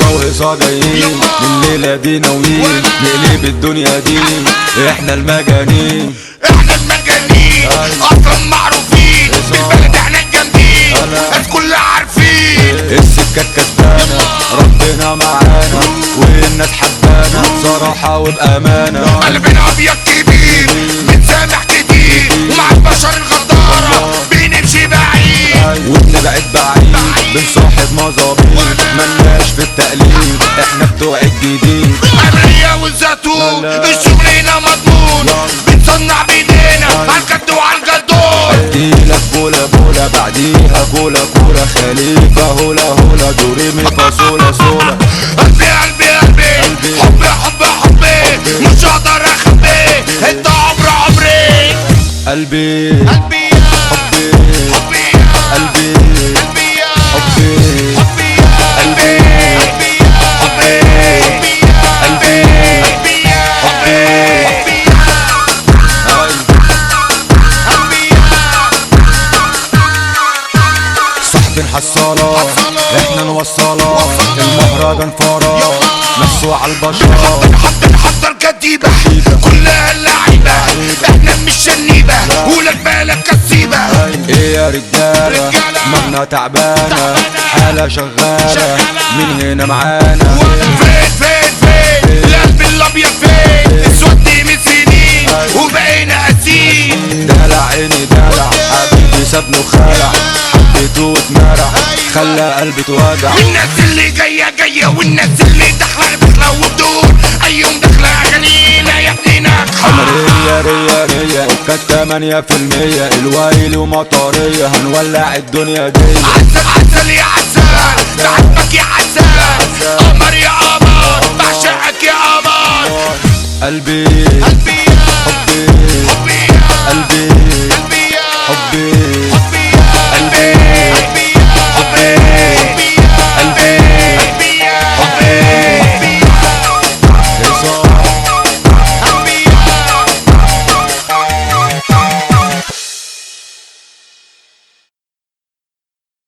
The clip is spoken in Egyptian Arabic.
وهصا جايين من الليلة دي ناويين نقلب الدنيا دي احنا المجانين احنا المجانين أيوة. اصلا معروفين إصابة. بالبلد احنا الجامدين أنا. الناس كلها عارفين السكة كدانة ربنا معانا والناس حبانا بصراحة وبأمانة قلبنا ابيض كبير بنسامح كتير ومع البشر الغدارة بنمشي بعيد وبنبعد بعيد بنصاحب مظابيط ملناش في التقليد احنا بتوع الجديد أمرية والزيتون لا لا. الشغلنا مضمون لا. بنصنع بايدينا عالجد وعالجدون اديلك بولا بولا بعديها كولا كولا خليفة هولا هولا دوري مي فا صولا صولا قلبي قلبي قلبي قلبي. حبي حبي حبي مش هقدر اخبي انت عمر عمري قلبي قلبي يا حبي حبي يا قلبي قلبي يا حبي حبي يا قلبي قلبي يا حبي قلبي قلبي قلبي يا حبي قلبي يا أي. قلبي يا صاحبي نحصلة احنا نوصلة المهرجان فرا نفسه على البشر حضر حضر كتيبة كلها اللعيبة احنا مش شنيبة ولك بالك كسيبة ايه يا رجالة رجالة. مغنى تعبانة حالة شغالة من هنا معانا فين فين فين القلب الابيض فين اسود من سنين وبقينا قاسيين دلع عيني دلع حبيبي سابني وخلع حبيته واتمرع خلى قلبي توجع والناس اللي جاية جاية والناس اللي داخلة داخلة وبدون ايهم داخلة اغانينا يا ابني ناجحة ريا ريا ريا كانت تمانية في المية الويل ومطرية هنولع الدنيا دي عسل عسل يا عسل بحبك يا عسل قمر يا قمر بعشقك يا قمر قلبي قلبي يا حبي حبي يا قلبي قلبي يا حبي